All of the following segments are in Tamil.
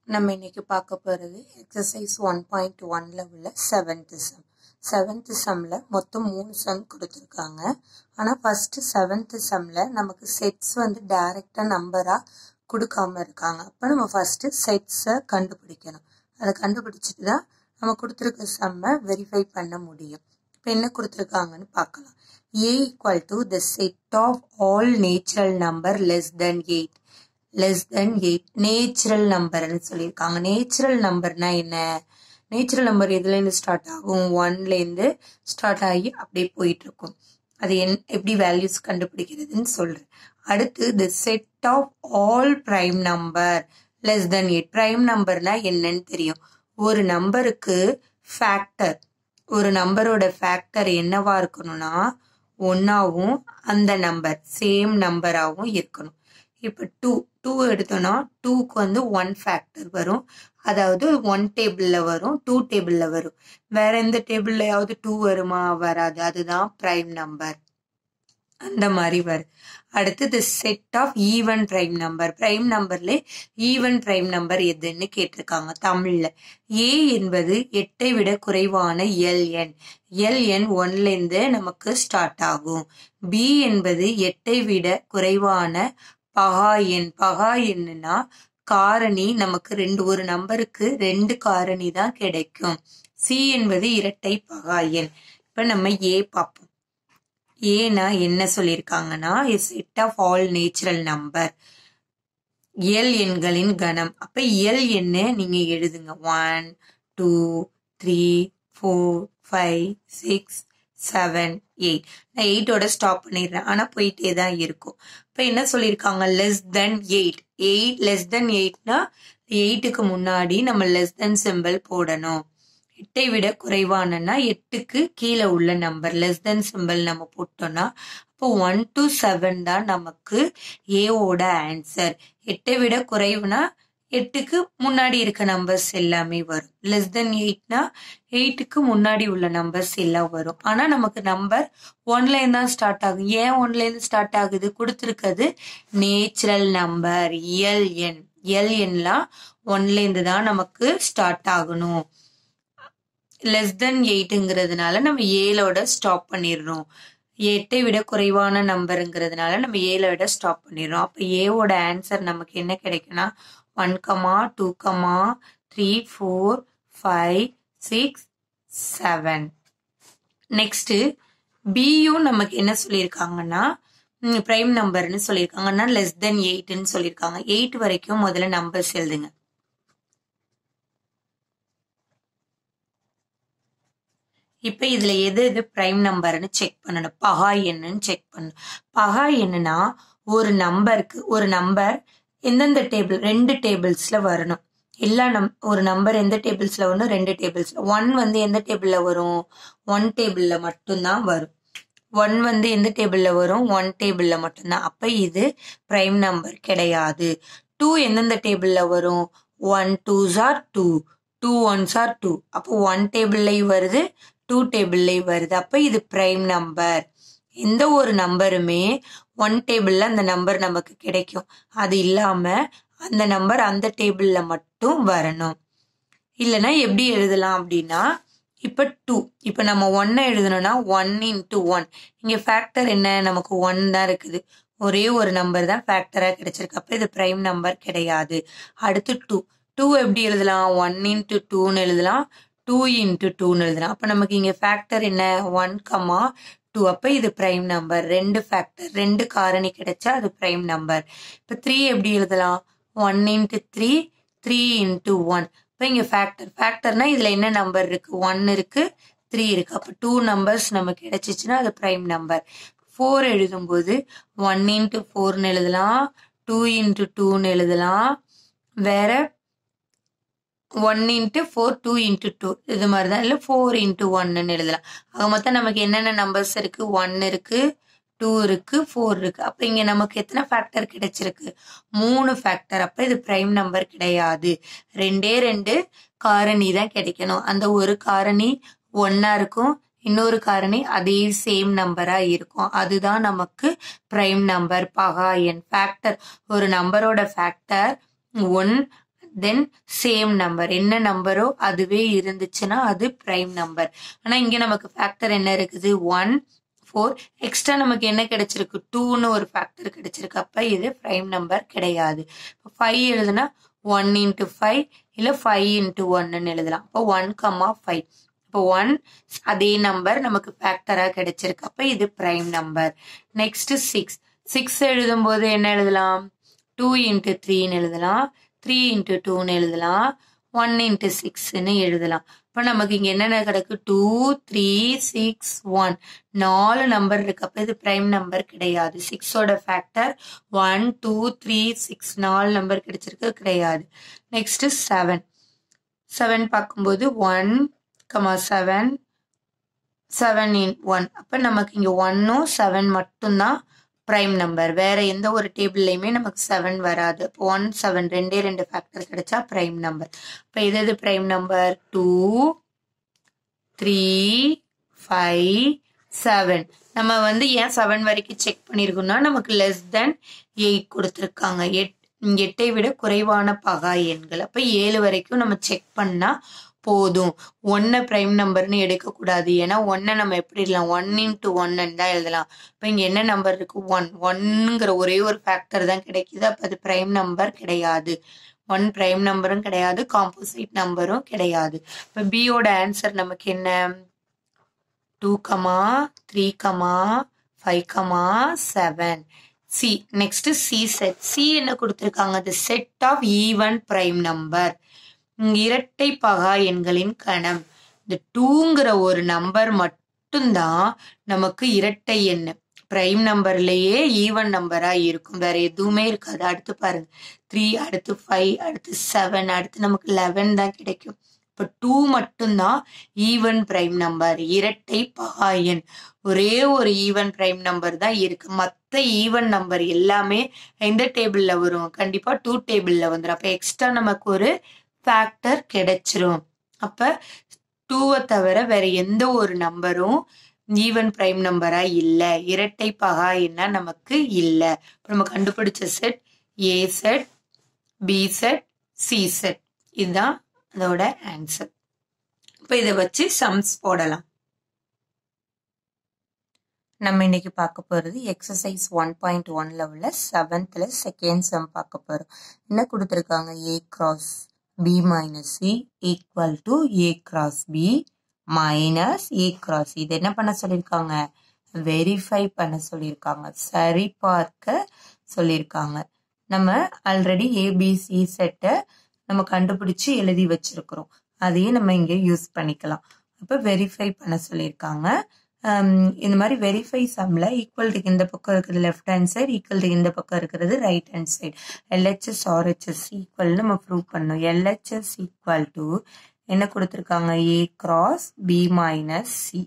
நம்ம இன்னைக்கு பார்க்க போகிறது எக்ஸசைஸ் ஒன் பாயிண்ட் ஒன்ல உள்ள செவன்த் சம் செவன்த் சம்மில் மொத்தம் மூணு சம் கொடுத்துருக்காங்க ஆனால் ஃபஸ்ட்டு செவன்த் சம்மில் நமக்கு செட்ஸ் வந்து டைரெக்டாக நம்பராக கொடுக்காம இருக்காங்க அப்போ நம்ம ஃபஸ்ட்டு செட்ஸை கண்டுபிடிக்கணும் அதை கண்டுபிடிச்சிட்டு தான் நம்ம கொடுத்துருக்க சம்மை வெரிஃபை பண்ண முடியும் இப்போ என்ன கொடுத்துருக்காங்கன்னு பார்க்கலாம் A equal to the set of all natural number less than eight less than eight natural நம்பர்னு சொல்லியிருக்காங்க நேச்சுரல் நம்பர்னா என்ன நேச்சுரல் நம்பர் எதுலேருந்து ஸ்டார்ட் ஆகும் ஒன்லேருந்து ஸ்டார்ட் ஆகி அப்படியே போயிட்டு இருக்கும் அது என் எப்படி வேல்யூஸ் கண்டுபிடிக்கிறதுன்னு சொல்கிறேன் அடுத்து the set of all prime number less than eight prime நம்பர்னா என்னன்னு தெரியும் ஒரு நம்பருக்கு ஃபேக்டர் ஒரு நம்பரோட ஃபேக்டர் என்னவா இருக்கணும்னா ஒன்னாவும் அந்த நம்பர் சேம் நம்பராகவும் இருக்கணும் இப்போ டூ டூ எடுத்தோம்னா டூக்கு வந்து ஒன் ஃபேக்டர் வரும் அதாவது ஒன் டேபிளில் வரும் டூ டேபிளில் வரும் வேற எந்த டேபிள்லையாவது டூ வருமா வராது அதுதான் ப்ரைம் நம்பர் அந்த மாதிரி வரும் அடுத்து the set of even prime number prime நம்பர்ல ஈவன் ப்ரைம் நம்பர் எதுன்னு கேட்டிருக்காங்க தமிழ்ல ஏ என்பது எட்டை விட குறைவான எல் என் எல் என் ஒன்லேருந்து நமக்கு ஸ்டார்ட் ஆகும் பி என்பது எட்டை விட குறைவான பகா எண் பகா எண்ணுனா காரணி நமக்கு ரெண்டு ஒரு நம்பருக்கு ரெண்டு காரணி தான் கிடைக்கும் சி என்பது இரட்டை பகா எண் இப்ப நம்ம ஏ பார்ப்போம் ஏனா என்ன சொல்லியிருக்காங்கன்னா set of all natural number எல் எண்களின் கணம் அப்ப எல் எண்ணு நீங்க எழுதுங்க one two three four five six seven eight நான் எயிட்டோட ஸ்டாப் பண்ணிடுறேன் ஆனால் போயிட்டே தான் இருக்கும் இப்போ என்ன சொல்லியிருக்காங்க less than eight eight less than எயிட்னா எயிட்டுக்கு முன்னாடி நம்ம லெஸ் தென் சிம்பிள் போடணும் எட்டை விட குறைவானன்னா எட்டுக்கு கீழே உள்ள நம்பர் லெஸ் தென் சிம்பிள் நம்ம போட்டோம்னா அப்போ ஒன் டு செவன் தான் நமக்கு ஏவோட ஆன்சர் எட்டை விட குறைவுனா எட்டுக்கு முன்னாடி இருக்க நம்பர்ஸ் எல்லாமே வரும் லெஸ் தென் எயிட்னா எயிட்டுக்கு முன்னாடி உள்ள நம்பர்ஸ் எல்லாம் வரும் ஆனா நமக்கு நம்பர் ஒன்லைன் தான் ஸ்டார்ட் ஆகும் ஏன் ஒன்லைன் ஸ்டார்ட் ஆகுது கொடுத்துருக்கிறது நேச்சுரல் நம்பர் எல் என் எல் என்லாம் ஒன்லேருந்து தான் நமக்கு ஸ்டார்ட் ஆகணும் லெஸ் தென் எயிட்டுங்கிறதுனால நம்ம ஏழோட ஸ்டாப் பண்ணிடுறோம் எட்டை விட குறைவான நம்பருங்கிறதுனால நம்ம ஏழோட ஸ்டாப் பண்ணிடுறோம் அப்போ ஏவோட ஆன்சர் நமக்கு என்ன கிடைக்கும்னா one comma two comma three four five six seven next பியும் நமக்கு என்ன சொல்லியிருக்காங்கன்னா ப்ரைம் நம்பர்னு சொல்லியிருக்காங்கன்னா லெஸ் தென் எயிட்னு சொல்லியிருக்காங்க எயிட் வரைக்கும் முதல்ல நம்பர்ஸ் எழுதுங்க இப்போ இதில் எது எது ப்ரைம் நம்பர்னு செக் பண்ணணும் பகா எண்ணுன்னு செக் பண்ணணும் பகா எண்ணுனா ஒரு நம்பருக்கு ஒரு நம்பர் எந்தெந்த டேபிள் ரெண்டு டேபிள்ஸில் வரணும் எல்லா நம் ஒரு நம்பர் எந்த டேபிள்ஸில் வரணும் ரெண்டு டேபிள்ஸில் ஒன் வந்து எந்த டேபிளில் வரும் ஒன் டேபிளில் மட்டும்தான் வரும் ஒன் வந்து எந்த டேபிளில் வரும் ஒன் டேபிளில் மட்டும்தான் அப்போ இது ப்ரைம் நம்பர் கிடையாது டூ எந்தெந்த டேபிளில் வரும் one twos are two two ones are two அப்போ ஒன் டேபிள்லையும் வருது டூ டேபிள்லையும் வருது அப்போ இது ப்ரைம் நம்பர் எந்த ஒரு நம்பருமே ஒன் டேபிளில் அந்த நம்பர் நமக்கு கிடைக்கும் அது இல்லாமல் அந்த நம்பர் அந்த டேபிளில் மட்டும் வரணும் இல்லைன்னா எப்படி எழுதலாம் அப்படின்னா இப்போ டூ இப்போ நம்ம ஒன்னை எழுதணும்னா ஒன் இன்ட்டு ஒன் இங்கே ஃபேக்டர் என்ன நமக்கு ஒன் தான் இருக்குது ஒரே ஒரு நம்பர் தான் ஃபேக்டராக கிடைச்சிருக்கு அப்போ இது ப்ரைம் நம்பர் கிடையாது அடுத்து டூ டூ எப்படி எழுதலாம் ஒன் இன்ட்டு டூன்னு எழுதலாம் டூ இன்ட்டு டூன்னு எழுதலாம் அப்போ நமக்கு இங்கே ஃபேக்டர் என்ன ஒன் கமா டூ அப்போ இது ப்ரைம் நம்பர் ரெண்டு ஃபேக்டர் ரெண்டு காரணி கிடைச்சா அது ப்ரைம் நம்பர் இப்போ த்ரீ எப்படி எழுதலாம் one into three three into one இப்போ இங்கே ஃபேக்டர் ஃபேக்டர்னா இதில் என்ன நம்பர் இருக்கு ஒன் இருக்கு த்ரீ இருக்கு அப்போ டூ நம்பர்ஸ் நமக்கு கிடைச்சிச்சுன்னா அது ப்ரைம் நம்பர் ஃபோர் எழுதும்போது ஒன் இன்ட்டு ஃபோர்னு எழுதலாம் டூ இன்ட்டு டூன்னு எழுதலாம் வேற one into four two into two இது மாதிரி தான் இல்லை ஃபோர் இன்ட்டு ஒன்னு எழுதலாம் ஆக மொத்தம் நமக்கு என்னென்ன நம்பர்ஸ் இருக்கு ஒன் இருக்கு டூ இருக்கு ஃபோர் இருக்கு அப்போ இங்கே நமக்கு எத்தனை ஃபேக்டர் கிடைச்சிருக்கு மூணு ஃபேக்டர் அப்போ இது ப்ரைம் நம்பர் கிடையாது ரெண்டே ரெண்டு காரணி தான் கிடைக்கணும் அந்த ஒரு காரணி ஒன்னா இருக்கும் இன்னொரு காரணி அதே சேம் நம்பரா இருக்கும் அதுதான் நமக்கு ப்ரைம் நம்பர் பகா எண் ஃபேக்டர் ஒரு நம்பரோட factor one then same number என்ன நம்பரோ அதுவே இருந்துச்சுன்னா அது பிரைம் நம்பர் ஆனா இங்க நமக்கு ஃபேக்டர் என்ன இருக்குது ஒன் ஃபோர் எக்ஸ்ட்ரா நமக்கு என்ன கிடைச்சிருக்கு டூன்னு ஒரு ஃபேக்டர் கிடைச்சிருக்கு அப்ப இது பிரைம் நம்பர் கிடையாது ஃபைவ் எழுதுனா ஒன் இன்ட்டு ஃபைவ் இல்ல ஃபைவ் இன்ட்டு ஒன்னு எழுதலாம் அப்போ ஒன் கம்மா ஃபைவ் இப்போ ஒன் அதே நம்பர் நமக்கு ஃபேக்டரா கிடைச்சிருக்கு அப்ப இது prime number next six six எழுதும் போது என்ன எழுதலாம் டூ இன்ட்டு த்ரீன்னு எழுதலாம் த்ரீ இன்ட்டு டூன்னு எழுதலாம் ஒன் இன்ட்டு சிக்ஸ்ன்னு எழுதலாம் இப்போ நமக்கு இங்க என்னென்ன கிடக்கு டூ த்ரீ சிக்ஸ் ஒன் நாலு நம்பர் இருக்கு அப்ப இது பிரைம் நம்பர் கிடையாது சிக்ஸோட factor one two three six நாலு நம்பர் கிடைச்சிருக்கு கிடையாது நெக்ஸ்ட் செவன் செவன் பார்க்கும்போது one comma seven seven in one அப்போ நமக்கு இங்கே ஒன்னும் செவன் மட்டும்தான் ப்ரைம் நம்பர் வேற எந்த ஒரு டேபிள்லையுமே நமக்கு செவன் வராது இப்போ ஒன் செவன் ரெண்டே ரெண்டு ஃபேக்டர் கிடைச்சா ப்ரைம் நம்பர் இப்போ எது எது prime number two three five seven நம்ம வந்து ஏன் செவன் வரைக்கும் செக் பண்ணியிருக்கோம்னா நமக்கு லெஸ் தென் எயிட் கொடுத்துருக்காங்க எட் எட்டை விட குறைவான பகா எண்கள் அப்போ ஏழு வரைக்கும் நம்ம செக் பண்ணா போதும் ஒன்னை பிரைம் நம்பர்னு எடுக்கக்கூடாது ஏன்னா ஒன்னை நம்ம எப்படி எழுதலாம் ஒன் இன்ட்டு ஒன்னு தான் எழுதலாம் இப்போ இங்கே என்ன நம்பர் இருக்கு ஒன் ஒன்னுங்கிற ஒரே ஒரு ஃபேக்டர் தான் கிடைக்குது அப்போ அது பிரைம் நம்பர் கிடையாது ஒன் பிரைம் நம்பரும் கிடையாது காம்போசிட் நம்பரும் கிடையாது இப்போ பியோட ஆன்சர் நமக்கு என்ன two comma three comma five comma seven C next C set C என்ன கொடுத்துருக்காங்க the set of even prime number இரட்டை பகா எண்களின் கணம் இந்த டூங்கிற ஒரு நம்பர் மட்டும்தான் நமக்கு இரட்டை எண் பிரைம் நம்பர்லயே ஈவன் நம்பரா இருக்கும் வேற எதுவுமே இருக்காது அடுத்து பாருங்க த்ரீ அடுத்து ஃபைவ் அடுத்து செவன் அடுத்து நமக்கு லெவன் தான் கிடைக்கும் இப்போ டூ மட்டும்தான் ஈவன் பிரைம் நம்பர் இரட்டை பகா எண் ஒரே ஒரு ஈவன் பிரைம் நம்பர் தான் இருக்கு மற்ற ஈவன் நம்பர் எல்லாமே எந்த டேபிள்ல வரும் கண்டிப்பா டூ டேபிள்ல வந்துடும் அப்ப எக்ஸ்ட்ரா நமக்கு ஒரு ஃபேக்டர் கிடைச்சிரும் அப்ப டூவை தவிர வேற எந்த ஒரு நம்பரும் ஈவன் பிரைம் நம்பரா இல்ல இரட்டை பகா என்ன நமக்கு இல்ல இப்ப நம்ம கண்டுபிடிச்ச set A set B set C set இதுதான் அதோட ஆன்சர் இப்ப இதை வச்சு சம்ஸ் போடலாம் நம்ம இன்னைக்கு பார்க்க போறது எக்ஸசைஸ் ஒன் பாயிண்ட் ஒன்ல உள்ள செவன்த்ல செகண்ட் சம் பார்க்க போறோம் என்ன கொடுத்துருக்காங்க A cross B minus C equal to A cross B minus A cross இது என்ன பண்ண சொல்லியிருக்காங்க வெரிஃபை பண்ண சொல்லியிருக்காங்க சரி பார்க்க சொல்லியிருக்காங்க நம்ம ஆல்ரெடி ஏபிசி செட்டை நம்ம கண்டுபிடிச்சு எழுதி வச்சிருக்கிறோம் அதையும் நம்ம இங்க யூஸ் பண்ணிக்கலாம் அப்ப வெரிஃபை பண்ண சொல்லியிருக்காங்க இந்த மாதிரி வெரிஃபை சம்ல ஈக்குவல்ட்டுக்கு இந்த பக்கம் இருக்கிறது லெஃப்ட் ஹேண்ட் சைடு ஈக்குவல்ட்டுக்கு இந்த பக்கம் இருக்கிறது right hand side LHS RHS equal நம்ம ப்ரூவ் பண்ணோம் எல்ஹெச்எஸ் ஈக்குவல் டு என்ன கொடுத்துருக்காங்க A cross B minus C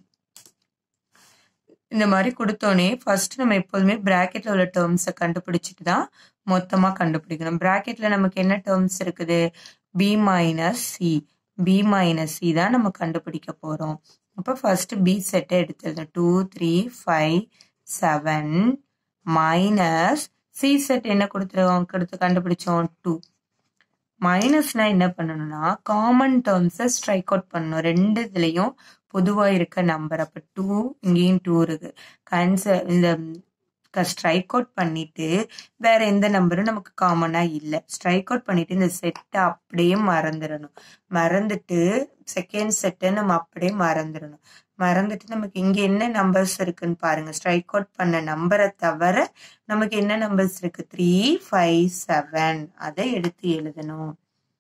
இந்த மாதிரி கொடுத்தோன்னே ஃபர்ஸ்ட் நம்ம எப்போதுமே பிராக்கெட்ல உள்ள டேர்ம்ஸை கண்டுபிடிச்சிட்டு தான் மொத்தமா கண்டுபிடிக்கணும் பிராக்கெட்ல நமக்கு என்ன டேர்ம்ஸ் இருக்குது B minus C B minus C தான் நம்ம கண்டுபிடிக்க போறோம் அப்போ ஃபர்ஸ்ட் பி செட்டை எடுத்துருந்தோம் two three five seven minus C set என்ன கொடுத்துருவோம் கொடுத்து கண்டுபிடிச்சோம் டூ மைனஸ்னா என்ன பண்ணணும்னா காமன் டேர்ம்ஸை ஸ்ட்ரைக் அவுட் பண்ணணும் ரெண்டு இதுலையும் பொதுவாக இருக்க நம்பர் அப்போ டூ இங்கேயும் டூ இருக்கு கன்ச இந்த ஸ்ட்ரைக் அவுட் பண்ணிட்டு வேற எந்த நம்பரும் நமக்கு காமனா இல்லை ஸ்ட்ரைக் அவுட் பண்ணிட்டு இந்த செட்டை அப்படியே மறந்துடணும் மறந்துட்டு செகண்ட் செட்டை நம்ம அப்படியே மறந்துடணும் மறந்துட்டு நமக்கு இங்க என்ன நம்பர்ஸ் இருக்குன்னு பாருங்க ஸ்ட்ரைக் அவுட் பண்ண நம்பரை தவிர நமக்கு என்ன நம்பர்ஸ் இருக்கு த்ரீ ஃபைவ் செவன் அதை எடுத்து எழுதணும்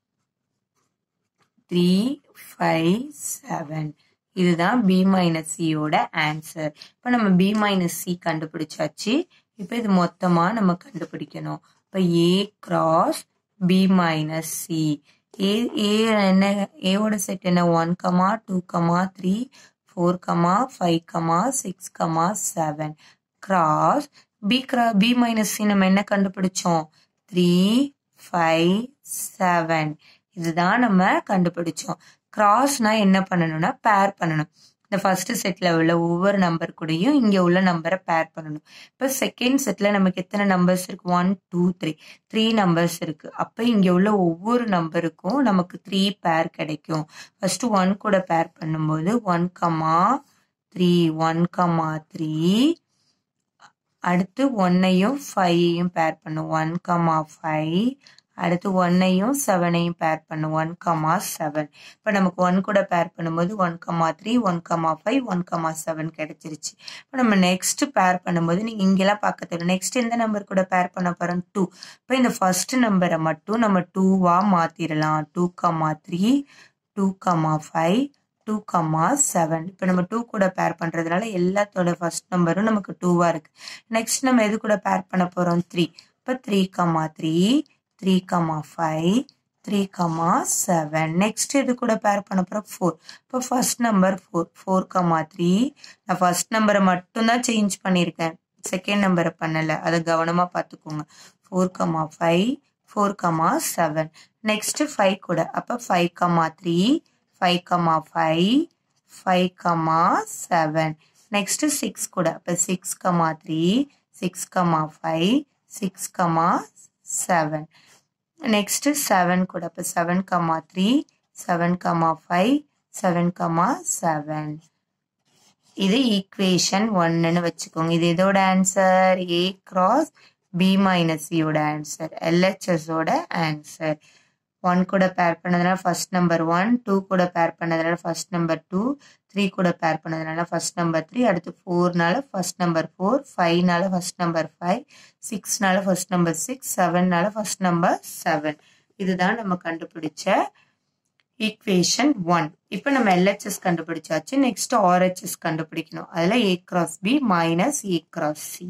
த்ரீ ஃபைவ் செவன் இதுதான் பி மைனஸ் சியோட ஆன்சர் இப்போ நம்ம பி மைனஸ் சி கண்டுபிடிச்சாச்சு இப்போ இது மொத்தமாக நம்ம கண்டுபிடிக்கணும் இப்போ A cross B minus C A A என்ன ஏவோட செட் என்ன one comma two comma three four comma five comma six comma seven cross B cross B minus C நம்ம என்ன கண்டுபிடிச்சோம் த்ரீ ஃபைவ் செவன் இதுதான் நம்ம கண்டுபிடிச்சோம் கிராஸ்னா என்ன பண்ணணும்னா பேர் பண்ணணும் இந்த ஃபர்ஸ்ட் செட்டில் உள்ள ஒவ்வொரு நம்பர் கூடயும் இங்கே உள்ள நம்பரை பேர் பண்ணணும் இப்போ செகண்ட் செட்டில் நமக்கு எத்தனை நம்பர்ஸ் இருக்கு one two three three numbers இருக்கு அப்போ இங்கே உள்ள ஒவ்வொரு நம்பருக்கும் நமக்கு த்ரீ பேர் கிடைக்கும் ஃபர்ஸ்ட் ஒன் கூட பேர் பண்ணும்போது one comma three one comma three அடுத்து ஒன்னையும் ஃபைவையும் பேர் பண்ணும் ஒன் கமா ஃபைவ் அடுத்து ஒன்னையும் செவனையும் பேர் பண்ணும் ஒன் கமா செவன் இப்போ நமக்கு ஒன் கூட பேர் பண்ணும்போது one comma three one comma five one comma seven கிடைச்சிருச்சு இப்போ நம்ம நெக்ஸ்ட் பேர் பண்ணும்போது நீங்கள் இங்கெல்லாம் பார்க்க தெரியும் நெக்ஸ்ட் எந்த நம்பர் கூட பேர் பண்ண போகிறோம் டூ இப்போ இந்த ஃபர்ஸ்ட் நம்பரை மட்டும் நம்ம டூவாக மாற்றிடலாம் two comma three two comma five two comma seven இப்போ நம்ம டூ கூட பேர் பண்ணுறதுனால எல்லாத்தோட ஃபர்ஸ்ட் நம்பரும் நமக்கு டூவாக இருக்குது நெக்ஸ்ட் நம்ம எது கூட பேர் பண்ண போகிறோம் த்ரீ இப்போ three comma three three comma five three comma seven next இது கூட பேர் பண்ண போகிறோம் ஃபோர் இப்போ first number four four comma three நான் ஃபர்ஸ்ட் நம்பரை மட்டும்தான் சேஞ்ச் பண்ணியிருக்கேன் செகண்ட் நம்பரை பண்ணலை அதை கவனமாக பார்த்துக்கோங்க four comma five four comma seven next five கூட அப்போ five comma three five comma five five comma seven next six கூட அப்போ six comma three six comma five six comma seven next seven கூட இப்போ seven comma three seven comma five seven comma seven இது ஈக்குவேஷன் ஒன்னுன்னு வச்சுக்கோங்க இது இதோட answer A cross B minus சியோட ஆன்சர் எல்ஹெச்எஸோட ஆன்சர் ஒன் கூட பேர் பண்ணதுனால ஃபர்ஸ்ட் நம்பர் ஒன் டூ கூட பேர் பண்ணதுனால ஃபர்ஸ்ட் நம்பர் டூ த்ரீ கூட பேர் பண்ணதுனால ஃபர்ஸ்ட் நம்பர் த்ரீ அடுத்து ஃபோர்னால ஃபர்ஸ்ட் நம்பர் ஃபோர் ஃபைவ்னால ஃபர்ஸ்ட் நம்பர் ஃபைவ் சிக்ஸ்னால ஃபர்ஸ்ட் நம்பர் சிக்ஸ் செவன்னால ஃபர்ஸ்ட் நம்பர் செவன் இதுதான் நம்ம கண்டுபிடிச்ச ஈக்குவேஷன் ஒன் இப்போ நம்ம எல்ஹெச்எஸ் கண்டுபிடிச்சாச்சு நெக்ஸ்ட் ஆர்ஹெச்எஸ் கண்டுபிடிக்கணும் அதில் A cross B minus A cross C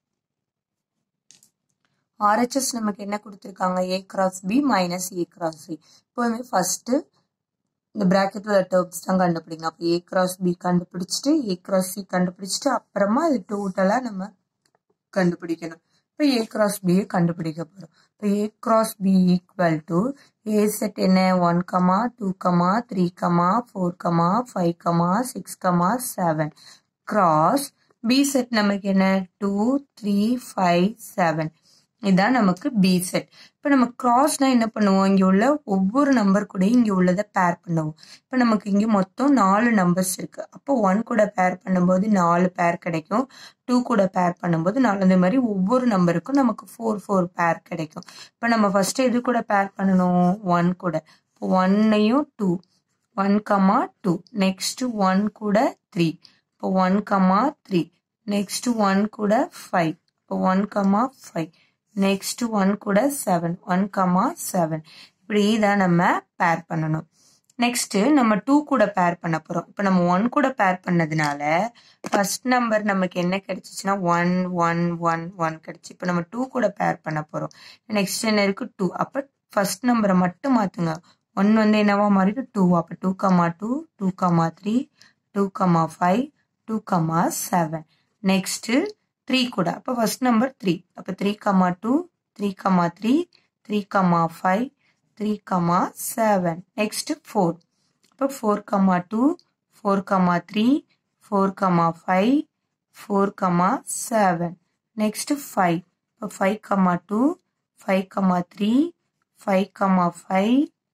RHS நமக்கு என்ன கொடுத்துருக்காங்க A cross B minus A cross C இப்போவுமே ஃபர்ஸ்ட் இந்த பிராக்கெட் உள்ள டேர்ம்ஸ் தான் கண்டுபிடிக்கணும் அப்போ ஏ கிராஸ் பி கண்டுபிடிச்சிட்டு ஏ கிராஸ் சி கண்டுபிடிச்சிட்டு அப்புறமா இது டோட்டலாக நம்ம கண்டுபிடிக்கணும் இப்போ ஏ கிராஸ் பியை கண்டுபிடிக்க போகிறோம் இப்போ A cross B equal to A set என்ன one comma two comma three comma four comma five comma six comma seven cross B set நமக்கு என்ன டூ த்ரீ ஃபைவ் செவன் இதுதான் நமக்கு பி செட் இப்போ நம்ம கிராஸ்னா என்ன பண்ணுவோம் இங்கே உள்ள ஒவ்வொரு நம்பர் கூட இங்கே உள்ளதை பேர் பண்ணுவோம் இப்போ நமக்கு இங்கே மொத்தம் நாலு நம்பர்ஸ் இருக்கு அப்போ ஒன் கூட பேர் பண்ணும்போது நாலு பேர் கிடைக்கும் டூ கூட பேர் பண்ணும்போது நாலு அந்த மாதிரி ஒவ்வொரு நம்பருக்கும் நமக்கு ஃபோர் ஃபோர் பேர் கிடைக்கும் இப்போ நம்ம ஃபர்ஸ்ட் எது கூட பேர் பண்ணணும் ஒன் கூட இப்போ ஒன்னையும் two one comma two next one கூட த்ரீ இப்போ one comma three next one கூட ஃபைவ் இப்போ one comma five next one கூட செவன் ஒன் கமா செவன் இப்படி தான் நம்ம பேர் பண்ணணும் நெக்ஸ்ட் நம்ம டூ கூட பேர் பண்ண போறோம் இப்போ நம்ம ஒன் கூட பேர் பண்ணதுனால ஃபர்ஸ்ட் நம்பர் நமக்கு என்ன கிடைச்சிச்சுன்னா ஒன் ஒன் ஒன் ஒன் கிடைச்சு இப்போ நம்ம டூ கூட பேர் பண்ண போறோம் நெக்ஸ்ட் என்ன இருக்கு டூ அப்போ ஃபர்ஸ்ட் நம்பரை மட்டும் மாத்துங்க ஒன் வந்து என்னவா மாறிட்டு டூ அப்போ two comma two two comma three two comma five two comma seven next three கூட அப்போ ஃபர்ஸ்ட் நம்பர் த்ரீ அப்போ three comma two three comma three three comma five three comma seven next four அப்போ four comma two four comma three four comma five four comma seven next five இப்போ five comma two five comma three five comma five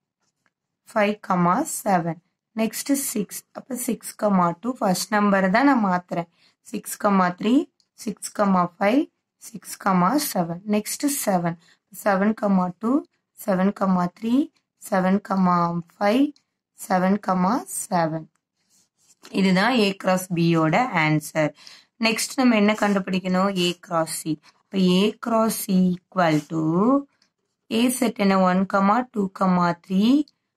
five comma seven next six அப்போ six comma two first number தான் நான் மாத்துறேன் six comma three six comma five six comma seven next seven seven comma two seven comma three seven comma five seven comma seven இதுதான் ஏ கிராஸ் பியோட ஆன்சர் நெக்ஸ்ட் நம்ம என்ன கண்டுபிடிக்கணும் ஏ கிராஸ் சி இப்போ A cross C equal to A set என்ன one comma two comma three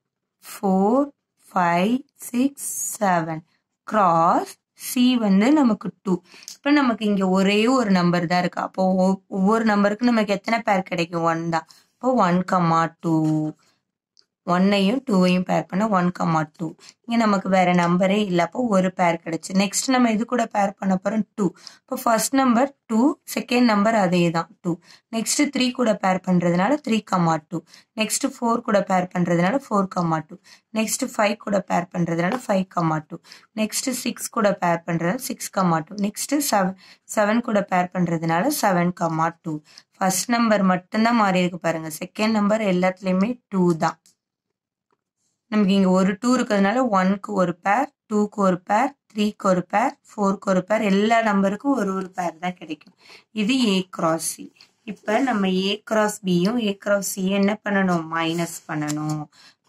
four five six seven cross C வந்து நமக்கு டூ இப்போ நமக்கு இங்கே ஒரே ஒரு நம்பர் தான் இருக்கு அப்போ ஒவ்வொரு நம்பருக்கு நமக்கு எத்தனை பேர் கிடைக்கும் ஒன் தான் இப்போ ஒன் கமா டூ ஒன்னையும் டூவையும் பேர் பண்ண ஒன் கமா டூ இங்கே நமக்கு வேற நம்பரே இல்லை அப்போ ஒரு பேர் கிடைச்சு நெக்ஸ்ட் நம்ம இது கூட பேர் பண்ண போகிறோம் டூ இப்போ first number two second number அதே தான் டூ நெக்ஸ்ட் த்ரீ கூட பேர் பண்ணுறதுனால three comma two next four கூட பேர் பண்ணுறதுனால four comma two next five கூட பேர் பண்ணுறதுனால five comma two next six கூட பேர் பண்ணுறதுனால six comma two next seven seven கூட பேர் பண்ணுறதுனால seven comma two first number மட்டும்தான் மாறி இருக்கு பாருங்க செகண்ட் நம்பர் எல்லாத்துலேயுமே டூ தான் நமக்கு இங்கே ஒரு டூ இருக்கிறதுனால ஒன்க்கு ஒரு பேர் டூக்கு ஒரு பேர் த்ரீக்கு ஒரு பேர் ஃபோருக்கு ஒரு பேர் எல்லா நம்பருக்கும் ஒரு ஒரு பேர் தான் கிடைக்கும் இது ஏ கிராஸ் சி இப்போ நம்ம ஏ கிராஸ் பியும் ஏ கிராஸ் சி என்ன பண்ணணும் மைனஸ் பண்ணணும்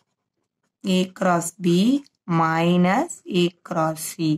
A cross B minus A cross C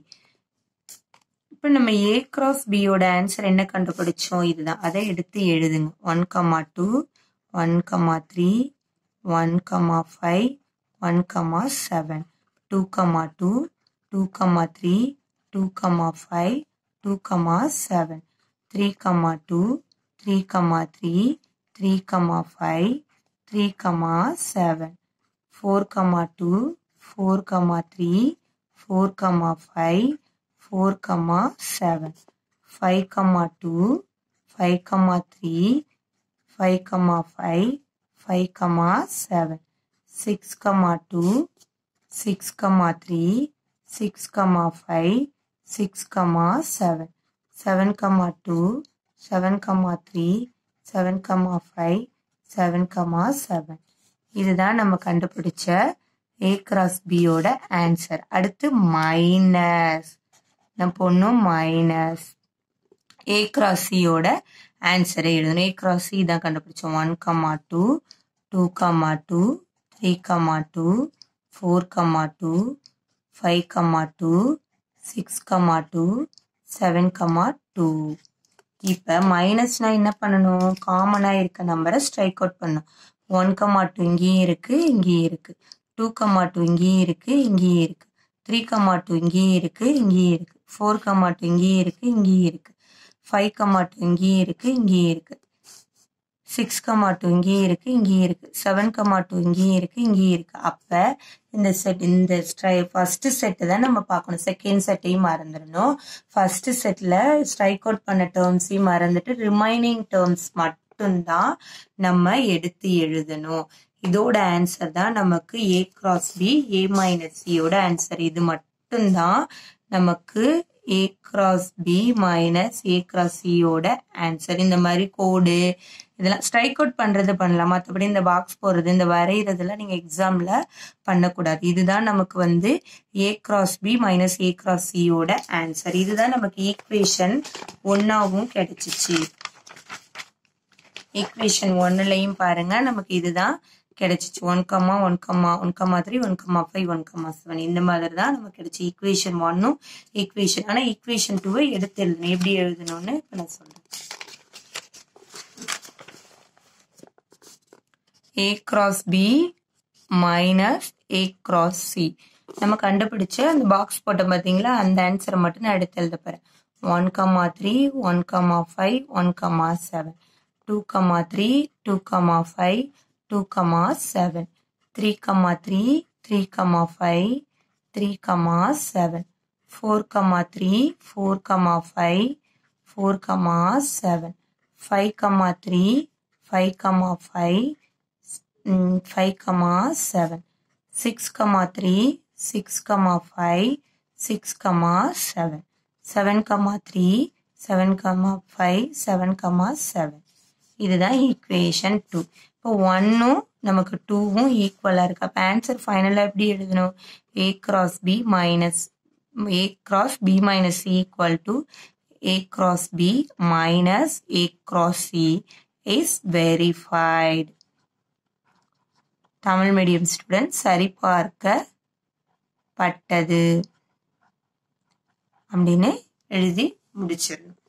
இப்போ நம்ம ஏ கிராஸ் பியோட ஆன்சர் என்ன கண்டுபிடிச்சோம் இதுதான் அதை எடுத்து எழுதுங்க one comma two one comma three one comma five one comma seven two comma two two comma three two comma five two comma seven three comma two three comma three three comma five three comma seven four comma two four comma three four comma five four comma seven five comma two five comma three five comma five five comma seven six comma two six comma three six comma five six comma seven seven comma two seven comma three seven comma five seven comma seven இதுதான் நம்ம கண்டுபிடிச்ச ஏ கிராஸ் பியோட ஆன்சர் அடுத்து மைனஸ் நம்ம பொண்ணும் மைனஸ் ஏ கிராஸ் சியோட ஆன்சரை எழுதணும் ஏ கிராஸ் சி தான் கண்டுபிடிச்சோம் one comma two two comma two three comma two four comma two five comma two six comma two seven comma two இப்போ மைனஸ்னால் என்ன பண்ணணும் காமனாக இருக்க நம்பரை ஸ்ட்ரைக் அவுட் பண்ணணும் ஒன் கமா டூ இங்கேயும் இருக்குது இங்கேயும் இருக்குது டூ கமா டூ இங்கேயும் இருக்குது இங்கேயும் இருக்குது த்ரீ கமா டூ இங்கேயும் இருக்குது இங்கேயும் இருக்குது ஃபோர் கமா டூ இங்கேயும் இருக்குது இங்கேயும் இருக்குது ஃபைவ் கமா டூ இங்கேயும் இருக்குது இங்கேயும் இருக்குது சிக்ஸ் கமா டூ இங்கேயும் இருக்குது இங்கேயும் இருக்குது செவன் கமா டூ இங்கேயும் இருக்குது இங்கேயும் இருக்குது அப்போ இந்த செட் இந்த ஸ்ட்ரை ஃபஸ்ட்டு செட்டு தான் நம்ம பார்க்கணும் செகண்ட் செட்டையும் மறந்துடணும் ஃபஸ்ட்டு செட்டில் ஸ்ட்ரைக் அவுட் பண்ண டேர்ம்ஸையும் மறந்துட்டு ரிமைனிங் டேர்ம்ஸ் மட்டும்தான் நம்ம எடுத்து எழுதணும் இதோட ஆன்சர் தான் நமக்கு A cross B A minus சியோட ஆன்சர் இது மட்டும்தான் நமக்கு A cross B minus A cross சியோட ஆன்சர் இந்த மாதிரி கோடு இதெல்லாம் ஸ்ட்ரைக் அவுட் பண்ணுறது பண்ணலாம் மற்றபடி இந்த பாக்ஸ் போடுறது இந்த வரைகிறதுலாம் நீங்கள் எக்ஸாமில் பண்ணக்கூடாது இதுதான் நமக்கு வந்து A cross B minus A cross சியோட ஆன்சர் இதுதான் நமக்கு ஈக்குவேஷன் ஒன்னாவும் கிடைச்சிச்சு ஈக்குவேஷன் ஒன்னுலையும் பாருங்க நமக்கு இதுதான் கிடைச்சிச்சு one comma one comma one comma three one comma five one comma seven இந்த மாதிரி தான் நமக்கு கிடைச்சி ஈக்குவேஷன் ஒன்னும் ஈக்குவேஷன் ஆனால் ஈக்குவேஷன் டூவை எடுத்து எழுதணும் எப்படி எழுதணும்னு இப்போ நான் சொல்கிறேன் A cross B minus A cross C நம்ம கண்டுபிடிச்ச அந்த பாக்ஸ் போட்டோம் பார்த்தீங்களா அந்த ஆன்சரை மட்டும் நான் எடுத்து எழுத போகிறேன் one comma three one comma five one comma seven two comma three two comma five two comma seven three comma three three comma five three comma seven four comma three four comma five four comma seven five comma three five comma five five comma seven six comma three six comma five six comma seven seven comma three seven comma five seven comma seven இதுதான் ஈக்குவேஷன் டூ இப்போ ஒன்னும் நமக்கு டூவும் ஈக்குவலாக இருக்கு அப்போ ஆன்சர் ஃபைனலாக எப்படி எழுதணும் A cross B minus A cross B minus equal to A cross B minus A cross C is verified Tamil medium student சரிபார்க்கப்பட்டது அப்படின்னு எழுதி முடிச்சிடணும்